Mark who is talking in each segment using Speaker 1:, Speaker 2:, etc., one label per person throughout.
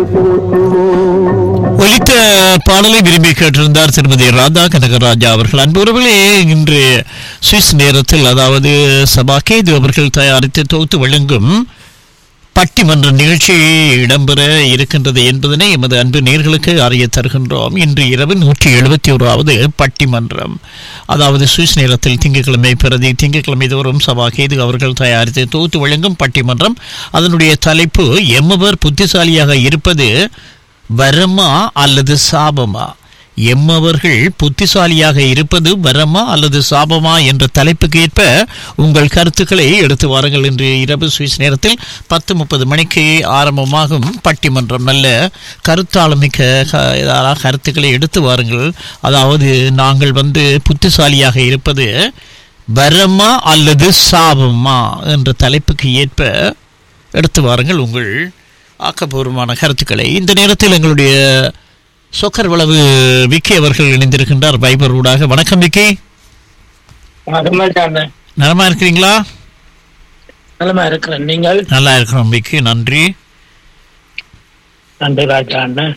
Speaker 1: ஒலித்த பாடலை விரும்பி கேட்டிருந்தார் திருமதி ராதா கனகராஜா அவர்கள் அன்புறவுகளே இன்று சுவிஸ் நேரத்தில் அதாவது சபாகேது அவர்கள் தயாரித்து தொகுத்து வழங்கும் பட்டிமன்ற நிகழ்ச்சி இடம்பெற இருக்கின்றது என்பதனை எமது அன்பு நேர்களுக்கு அறிய தருகின்றோம் இன்று இரவு நூற்றி எழுபத்தி ஓராவது பட்டிமன்றம் அதாவது சுவிஸ் நேரத்தில் திங்கட்கிழமை பிரதி திங்கட்கிழமை தோறும் சபாகேது அவர்கள் தயாரித்து தொகுத்து வழங்கும் பட்டிமன்றம் அதனுடைய தலைப்பு எம்மவர் புத்திசாலியாக இருப்பது வரமா அல்லது சாபமா எம்மவர்கள் புத்திசாலியாக இருப்பது வரமா அல்லது சாபமா என்ற தலைப்புக்கு ஏற்ப உங்கள் கருத்துக்களை எடுத்து வாருங்கள் இன்று இரவு சுவிஸ் நேரத்தில் பத்து முப்பது மணிக்கு ஆரம்பமாகும் பட்டிமன்றம் நல்ல கருத்தாளமிக்க க- இதான கருத்துக்களை எடுத்து வாருங்கள் அதாவது நாங்கள் வந்து புத்திசாலியாக இருப்பது வரமா அல்லது சாபமா என்ற தலைப்புக்கு ஏற்ப எடுத்து வாருங்கள் உங்கள் ஆக்கப்பூர்வமான கருத்துக்களை இந்த நேரத்தில் எங்களுடைய சொக்கர் வளவு விக்கி அவர்கள் இணைந்திருக்கின்றார் வைபர் ஊடாக வணக்கம் விக்கி
Speaker 2: வணக்கம்
Speaker 1: நலமா இருக்கிறீங்களா
Speaker 2: நலமா இருக்கிறேன் நீங்கள்
Speaker 1: நல்லா இருக்கிறோம் விக்கி நன்றி
Speaker 2: நன்றி ராஜா அண்ணன்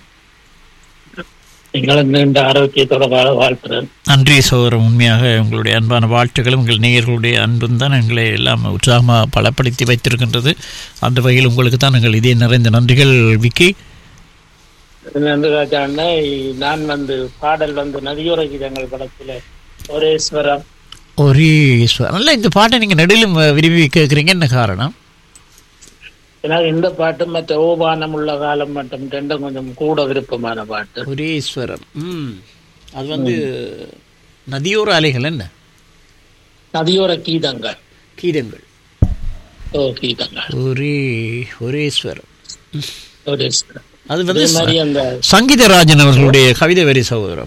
Speaker 2: நீங்களும் நீண்ட ஆரோக்கியத்தோட வாழ வாழ்த்துறேன்
Speaker 1: நன்றி சோதரம் உண்மையாக உங்களுடைய அன்பான வாழ்த்துக்களும் உங்கள் நேயர்களுடைய அன்பும் தான் எங்களை எல்லாம் உற்சாகமாக பலப்படுத்தி வைத்திருக்கின்றது அந்த வகையில் உங்களுக்கு தான் எங்கள் இதே நிறைந்த நன்றிகள் விக்கி
Speaker 2: நன்றி ராஜா அண்ணன் நான் வந்து பாடல் வந்து நதியோர கீதங்கள் படத்துல ஒரேஸ்வரம்
Speaker 1: ஒரே ஈஸ்வரன் நல்ல இந்த பாட்டை நீங்கள் நெடிலும் விரும்பி கேட்குறீங்க என்ன காரணம்
Speaker 2: எனக்கு இந்த பாட்டு மற்ற ஓபானம் உள்ள காலம் மட்டும் ரெண்டும் கொஞ்சம் கூட விருப்பமான பாட்டு
Speaker 1: ஒரே ஈஸ்வரம் ம் அது வந்து நதியோர அலைகள் என்ன
Speaker 2: நதியோர கீதங்கள்
Speaker 1: கீதங்கள்
Speaker 2: ஓ கீதங்கள்
Speaker 1: ஒரே ஒரேஸ்வரம்
Speaker 2: ஒரேஸ்வரம்
Speaker 1: அது
Speaker 2: அதே
Speaker 1: வந்து
Speaker 2: மாதிரி அந்த
Speaker 1: சங்கீதராஜன் அவர்களுடைய கவிதை வரி சகோதரம்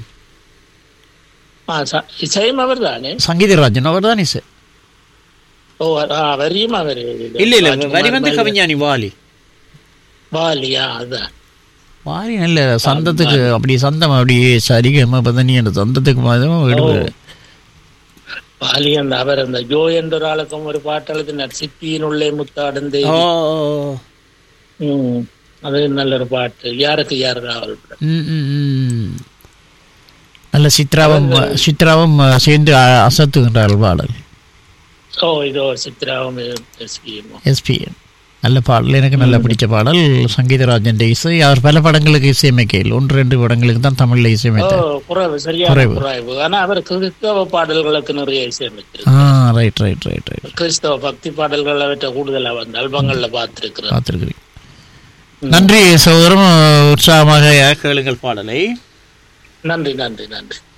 Speaker 2: ஆ, ச- இசையும் அவர் தானே
Speaker 1: சங்கீதராஜன் அவர் தான் இசை
Speaker 2: ஓ ஆ, வரியும் அவர்
Speaker 1: இல்ல இல்ல வரி வந்து கவிஞானி வாலி
Speaker 2: வாலியா அதான்
Speaker 1: வாலி நல்ல சந்தத்துக்கு அப்படி சந்தம் அப்படியே சரிகம பதனி அந்த சந்தத்துக்கு மாதிரி விடுவாரு
Speaker 2: வாலி அந்த அவர் அந்த ஜோ என்ற ஒரு ஆளுக்கும் ஒரு பாட்டு எழுதினார் சிப்பியின் உள்ளே முத்தாடுந்தே
Speaker 1: ஓ
Speaker 2: ம், அது நல்ல ஒரு பாட்டு யாருக்கு யார் ராவல் படம்.
Speaker 1: ம், ம், ம். நல்ல சித்ராவும் சித்ராவும் சேர்ந்து அ- அசத்துகின்றார் பாடல்
Speaker 2: ஓ இதோ சித்ராவும் எஸ்பியும்
Speaker 1: எஸ்பிஎன் நல்ல பாடல் எனக்கு நல்ல பிடிச்ச பாடல் சங்கீதராஜன் இசை அவர் பல படங்களுக்கு இசையமைக்கையில் ஒன்று ரெண்டு படங்களுக்கு தான் தமிழில்
Speaker 2: ஓ
Speaker 1: இசையமைத்தார்
Speaker 2: குறைவு சரியான
Speaker 1: குறைவு.
Speaker 2: குறைவு ஆனா அவர் கிறிஸ்தவ பாடல்களுக்கு நிறைய இசையமைத்திருக்கு
Speaker 1: ஆ ரைட் ரைட் ரைட் ரைட்
Speaker 2: கிறிஸ்தவ பக்தி பாடல்கள் அவற்றை கூடுதலா வந்து அல்பங்கள்ல பார்த்திருக்கிறேன்
Speaker 1: பார்த்துருக்கிறீங்க நன்றி சகோதரம் உற்சாகமாக கேளுங்கள் பாடலை
Speaker 2: நன்றி நன்றி நன்றி